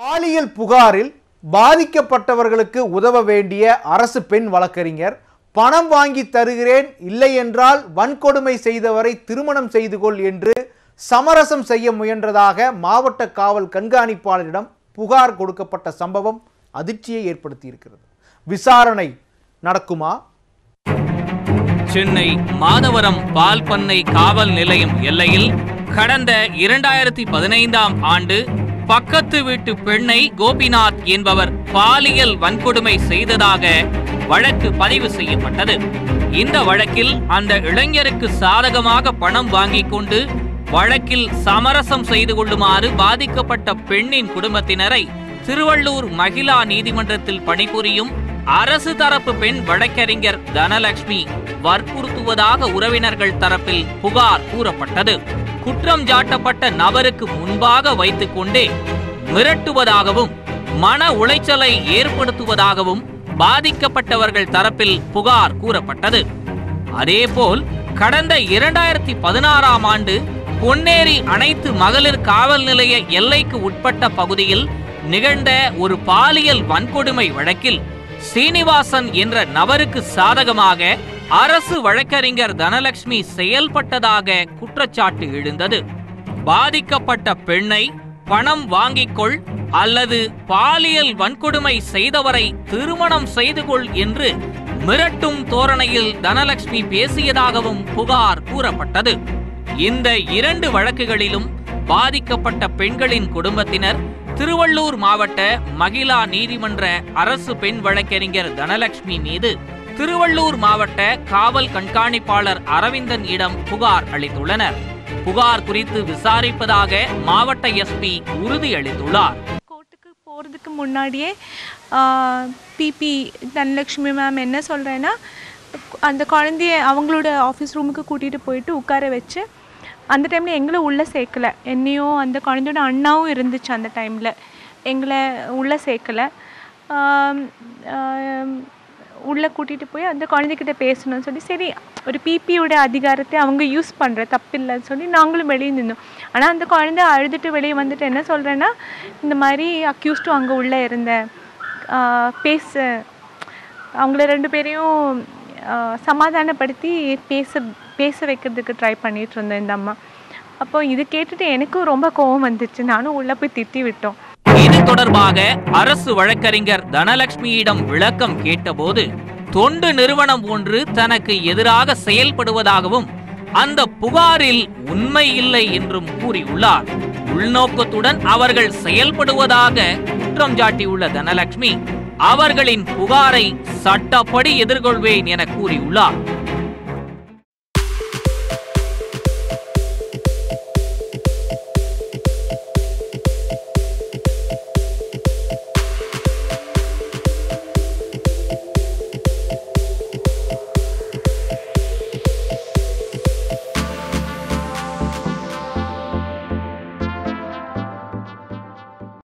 பாலியல் புகாரில் பாதிக்கப்பட்டவர்களுக்கு உதவ வேண்டிய அரசு பெண் வழக்கறிஞர் பணம் வாங்கி தருகிறேன் இல்லை என்றால் வன்கொடுமை செய்தவரை திருமணம் செய்து கொள் என்று சமரசம் செய்ய முயன்றதாக மாவட்ட காவல் கண்காணிப்பாளரிடம் புகார் கொடுக்கப்பட்ட சம்பவம் அதிர்ச்சியை ஏற்படுத்தியிருக்கிறது விசாரணை நடக்குமா சென்னை மாதவரம் பால் பண்ணை காவல் நிலையம் எல்லையில் கடந்த இரண்டாயிரத்தி பதினைந்தாம் ஆண்டு பக்கத்து வீட்டு பெண்ணை கோபிநாத் என்பவர் பாலியல் வன்கொடுமை செய்ததாக வழக்கு பதிவு செய்யப்பட்டது இந்த வழக்கில் அந்த இளைஞருக்கு சாதகமாக பணம் வாங்கிக் கொண்டு வழக்கில் சமரசம் செய்து கொள்ளுமாறு பாதிக்கப்பட்ட பெண்ணின் குடும்பத்தினரை திருவள்ளூர் மகிழா நீதிமன்றத்தில் பணிபுரியும் அரசு தரப்பு பெண் வழக்கறிஞர் தனலட்சுமி வற்புறுத்துவதாக உறவினர்கள் தரப்பில் புகார் கூறப்பட்டது குற்றம் சாட்டப்பட்ட நபருக்கு முன்பாக வைத்துக் கொண்டே மிரட்டுவதாகவும் மன உளைச்சலை ஏற்படுத்துவதாகவும் பாதிக்கப்பட்டவர்கள் தரப்பில் புகார் கூறப்பட்டது அதேபோல் கடந்த இரண்டாயிரத்தி பதினாறாம் ஆண்டு பொன்னேரி அனைத்து மகளிர் காவல் நிலைய எல்லைக்கு உட்பட்ட பகுதியில் நிகழ்ந்த ஒரு பாலியல் வன்கொடுமை வழக்கில் சீனிவாசன் என்ற நபருக்கு சாதகமாக அரசு வழக்கறிஞர் தனலட்சுமி செயல்பட்டதாக குற்றச்சாட்டு எழுந்தது பாதிக்கப்பட்ட பெண்ணை பணம் வாங்கிக் கொள் அல்லது பாலியல் வன்கொடுமை செய்தவரை திருமணம் செய்து கொள் என்று மிரட்டும் தோரணையில் தனலட்சுமி பேசியதாகவும் புகார் கூறப்பட்டது இந்த இரண்டு வழக்குகளிலும் பாதிக்கப்பட்ட பெண்களின் குடும்பத்தினர் திருவள்ளூர் மாவட்ட மகிழா நீதிமன்ற அரசு பெண் வழக்கறிஞர் தனலட்சுமி மீது திருவள்ளூர் மாவட்ட காவல் கண்காணிப்பாளர் அரவிந்தன் இடம் புகார் அளித்துள்ளனர் புகார் குறித்து விசாரிப்பதாக மாவட்ட எஸ்பி உறுதியளித்துள்ளார் கோர்ட்டுக்கு போகிறதுக்கு முன்னாடியே பிபி தனலக்ஷ்மி மேம் என்ன சொல்கிறேன்னா அந்த குழந்தைய அவங்களோட ஆஃபீஸ் ரூமுக்கு கூட்டிகிட்டு போயிட்டு உட்கார வச்சு அந்த டைமில் எங்களை உள்ளே சேர்க்கல என்னையும் அந்த குழந்தையோட அண்ணாவும் இருந்துச்சு அந்த டைமில் எங்களை உள்ளே சேர்க்கல ஆம், ஆம், உள்ளே கூட்டிகிட்டு போய் அந்த குழந்தைகிட்ட பேசணும்னு சொல்லி சரி ஒரு பிபியோட அதிகாரத்தை அவங்க யூஸ் பண்ணுற தப்பில்லைன்னு சொல்லி நாங்களும் வெளியே நின்னோம் ஆனால் அந்த குழந்தை அழுதுட்டு வெளியே வந்துட்டு என்ன சொல்கிறேன்னா இந்த மாதிரி அக்யூஸ்டும் அங்கே உள்ளே இருந்தேன் ஆஹ் பேச அவங்கள ரெண்டு பேரையும் ஆஹ் சமாதானப்படுத்தி பேச பேச வைக்கிறதுக்கு ட்ரை பண்ணிட்டு இருந்தேன் இந்த அம்மா அப்போ இது கேட்டுட்டு எனக்கும் ரொம்ப கோவம் வந்துச்சு நானும் உள்ளே போய் திட்டி விட்டோம் இது தொடர்பாக அரசு வழக்கறிஞர் தனலட்சுமியிடம் விளக்கம் கேட்டபோது தொண்டு நிறுவனம் ஒன்று தனக்கு எதிராக செயல்படுவதாகவும் அந்த புகாரில் உண்மை இல்லை என்றும் கூறியுள்ளார் உள்நோக்கத்துடன் அவர்கள் செயல்படுவதாக குற்றம் சாட்டியுள்ள தனலட்சுமி அவர்களின் புகாரை சட்டப்படி எதிர்கொள்வேன் என கூறியுள்ளார்